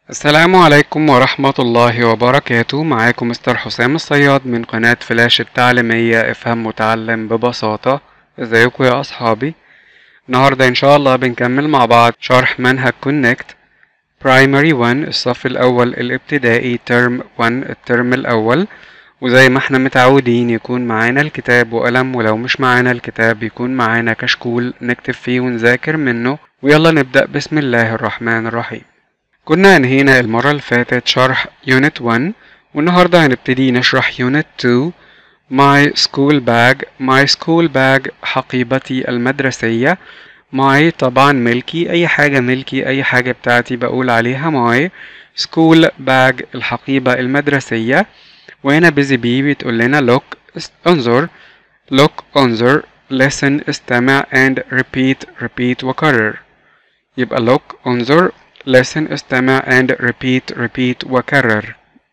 السلام عليكم ورحمة الله وبركاته معاكم مستر حسام الصياد من قناة فلاش التعليمية افهم متعلم ببساطة ازيكم يا اصحابي النهاردة ان شاء الله بنكمل مع بعض شرح منهج كونكت برايمري 1 الصف الاول الابتدائي ترم 1 الترم الاول وزي ما احنا متعودين يكون معانا الكتاب وقلم ولو مش معانا الكتاب يكون معانا كشكول نكتب فيه ونذاكر منه ويلا نبدأ بسم الله الرحمن الرحيم كنا انهينا المرة اللي فاتت شرح يونت 1 والنهاردة هنبتدي نشرح يونت 2 My school bag My school bag حقيبتي المدرسية My طبعا ملكي أي حاجة ملكي أي حاجة بتاعتي بقول عليها my school bag الحقيبة المدرسية وهنا بيزي بي بتقول لنا look انظر look انظر listen استمع and repeat repeat وكرر يبقى look انظر listen استمع and repeat repeat وكرر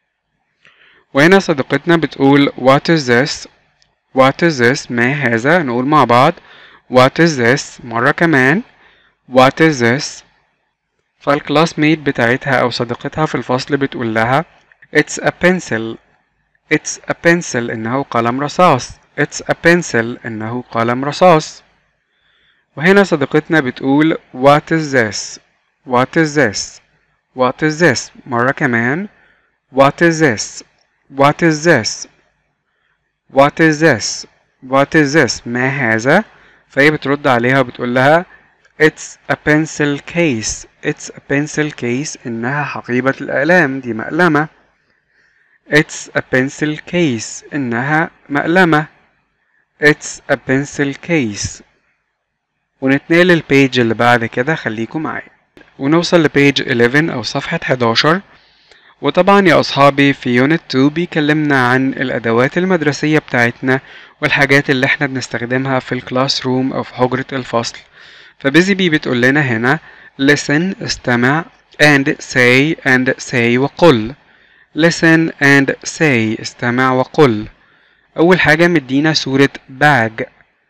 وهنا صديقتنا بتقول what is this what is this ما هذا نقول مع بعض what is this مرة كمان what is this فالكلاس ميت بتاعتها أو صديقتها في الفصل بتقول لها it's a pencil it's a pencil إنه قلم رصاص it's a pencil إنه قلم رصاص وهنا صديقتنا بتقول what is this what is this what is this مرة كمان what is this what is this what is this what is this ما هذا فهي بترد عليها وبتقول لها it's a pencil case it's a pencil case إنها حقيبة الأقلام دي مقلمة it's a pencil case إنها مقلمة it's a pencil case ونتنقل للبيج اللي بعد كده خليكم معايا ونوصل لبيج 11 أو صفحة 11 وطبعا يا أصحابي في يونت 2 بيكلمنا عن الأدوات المدرسية بتاعتنا والحاجات اللي احنا بنستخدمها في الكلاس روم أو في حجرة الفصل فبيزي بي بتقول لنا هنا listen استمع and say and say وقل listen and say استمع وقل أول حاجة مدينا صورة bag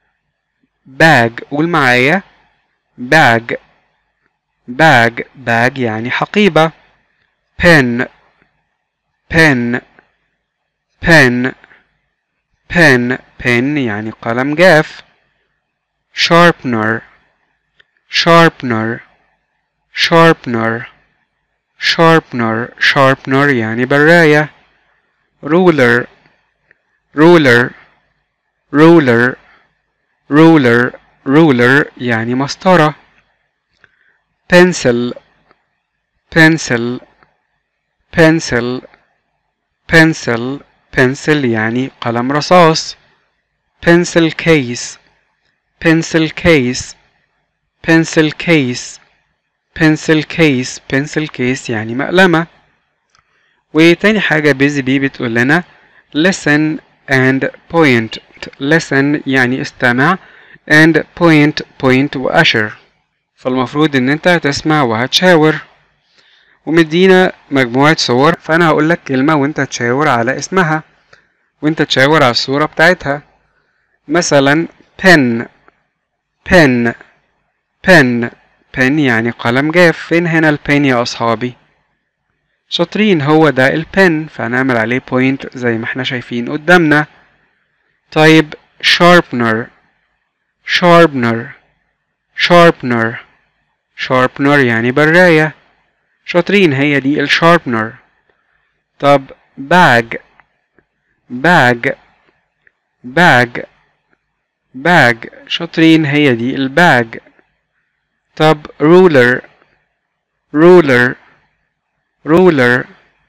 bag قول معايا bag bag bag يعني حقيبة pen pen pen pen pen يعني قلم جاف sharpener sharpener sharpener sharpener sharpener يعني براية ruler ruler ruler ruler ruler يعني مسطرة pencil pencil pencil pencil pencil يعني قلم رصاص pencil case pencil case pencil case pencil case pencil case يعني مقلمة وتاني حاجة بيزي بي بتقول لنا listen and point listen يعني استمع and point point وأشر فالمفروض ان انت هتسمع وهتشاور ومدينا مجموعة صور فانا هقول لك كلمة وانت تشاور على اسمها وانت تشاور على الصورة بتاعتها مثلا pen pen pen pen يعني قلم جاف فين هنا البن يا اصحابي شاطرين هو ده البن فهنعمل عليه بوينت زي ما احنا شايفين قدامنا طيب sharpener sharpener sharpener sharpener يعني براية شاطرين هي دي الشاربنر طب bag bag bag bag شاطرين هي دي الباج طب ruler ruler ruler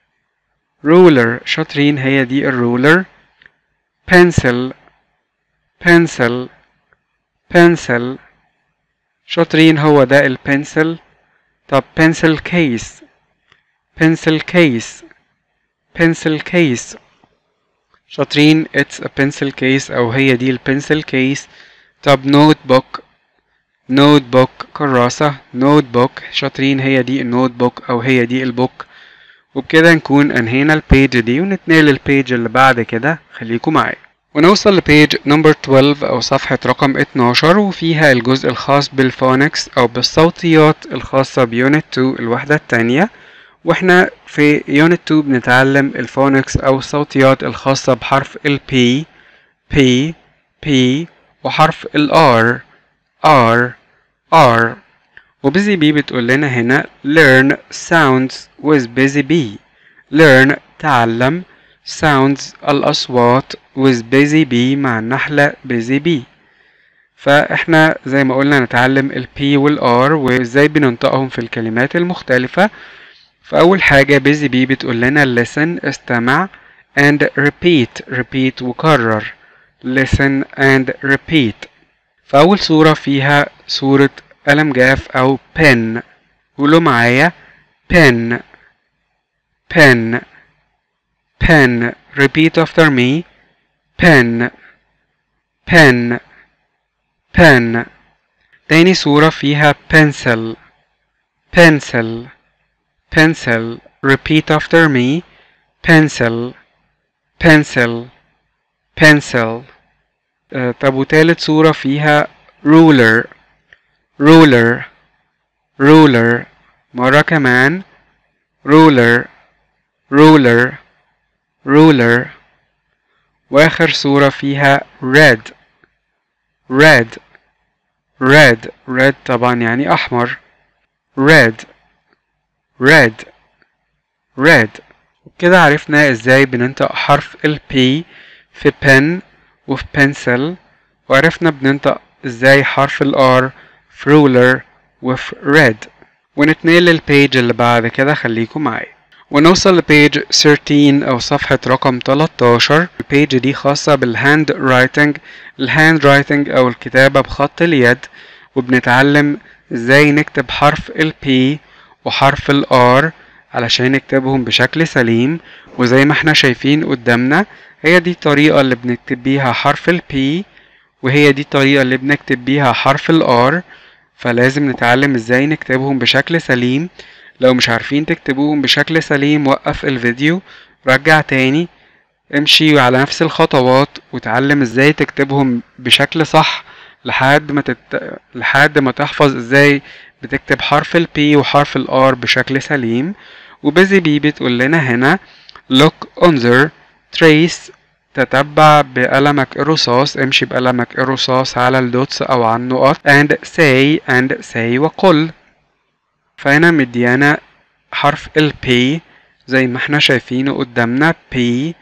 ruler شاطرين هي دي الرولر pencil pencil pencil شاطرين هو ده البنسل طب pencil case pencil case pencil case شاطرين it's a pencil case أو هي دي البنسل case طب notebook notebook كراسة notebook شاطرين هي دي النوتبوك أو هي دي البوك وبكده نكون أنهينا البيج دي ونتنقل للبيج اللي بعد كده خليكم معايا ونوصل لبيج نمبر 12 أو صفحة رقم 12 وفيها الجزء الخاص بالفونكس أو بالصوتيات الخاصة بيونت 2 الوحدة التانية واحنا في يونت 2 بنتعلم الفونكس او الصوتيات الخاصة بحرف ال P P P وحرف ال R R R وبيزي بي بتقول لنا هنا learn sounds with busy bee learn تعلم sounds الأصوات with busy bee مع النحلة busy bee فاحنا زي ما قلنا نتعلم ال P وال R وازاي بننطقهم في الكلمات المختلفة فأول حاجة busy bee بتقول لنا listen استمع and repeat repeat وكرر listen and repeat فأول صورة فيها صورة قلم جاف أو pen قولوا معايا pen pen pen repeat after me pen pen pen تاني صورة فيها pencil pencil pencil repeat after me pencil pencil pencil آه، طب وتالت صورة فيها ruler ruler ruler مرة كمان ruler ruler ruler واخر صورة فيها red red red red طبعا يعني احمر red red red وبكده عرفنا ازاي بننطق حرف ال P في pen وفي pencil وعرفنا بننطق ازاي حرف ال R في ruler وفي red ونتنقل للبيج اللي بعد كده خليكم معايا ونوصل لبيج 13 أو صفحة رقم 13 البيج دي خاصة بالهاند رايتنج الهاند رايتنج أو الكتابة بخط اليد وبنتعلم ازاي نكتب حرف ال P وحرف ال R علشان نكتبهم بشكل سليم وزي ما احنا شايفين قدامنا هي دي الطريقة اللي بنكتب بيها حرف ال P وهي دي الطريقة اللي بنكتب بيها حرف ال R فلازم نتعلم ازاي نكتبهم بشكل سليم لو مش عارفين تكتبوهم بشكل سليم وقف الفيديو رجع تاني امشي على نفس الخطوات وتعلم ازاي تكتبهم بشكل صح لحد ما تت... لحد ما تحفظ ازاي بتكتب حرف ال P وحرف ال R بشكل سليم وبيزي بي بتقول لنا هنا look انظر trace تتبع بقلمك الرصاص امشي بقلمك الرصاص على الدوتس او على النقط and say and say وقل فهنا مديانا حرف ال P زي ما احنا شايفينه قدامنا P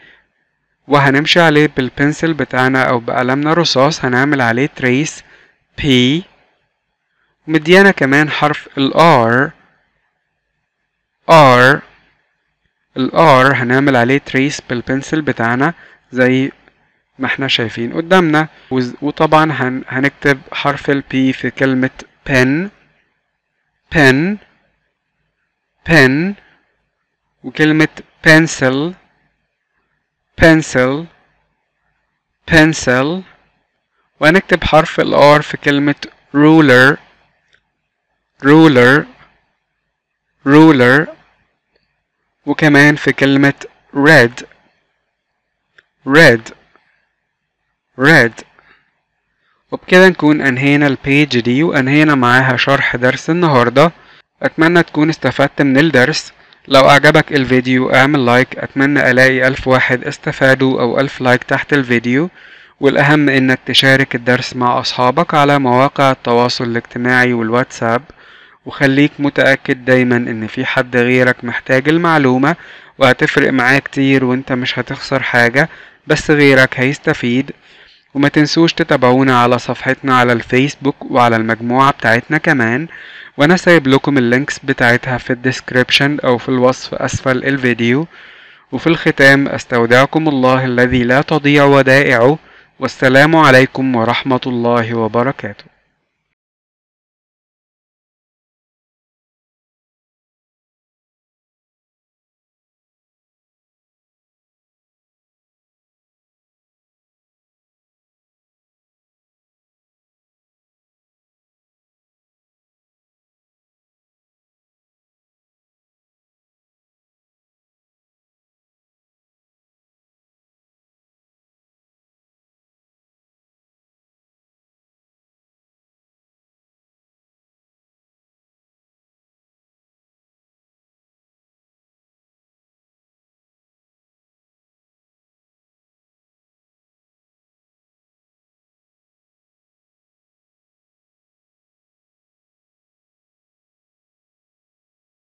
وهنمشي عليه بالبنسل بتاعنا او بقلمنا الرصاص هنعمل عليه trace P مديانا كمان حرف ال R R ال R هنعمل عليه trace بالبنسل بتاعنا زي ما احنا شايفين قدامنا وز- وطبعا هن هنكتب حرف ال P في كلمة pen pen pen وكلمة pencil pencil pencil وهنكتب حرف ال R في كلمة ruler ruler ruler وكمان في كلمة red red red وبكده نكون انهينا البيج دي وانهينا معاها شرح درس النهاردة اتمنى تكون استفدت من الدرس لو اعجبك الفيديو اعمل لايك اتمنى الاقي الف واحد استفادوا او الف لايك تحت الفيديو والاهم انك تشارك الدرس مع اصحابك على مواقع التواصل الاجتماعي والواتساب وخليك متأكد دايما ان في حد غيرك محتاج المعلومة وهتفرق معاه كتير وانت مش هتخسر حاجة بس غيرك هيستفيد وما تنسوش تتابعونا على صفحتنا على الفيسبوك وعلى المجموعة بتاعتنا كمان وانا سايب لكم اللينكس بتاعتها في الديسكريبشن او في الوصف اسفل الفيديو وفي الختام استودعكم الله الذي لا تضيع ودائعه والسلام عليكم ورحمة الله وبركاته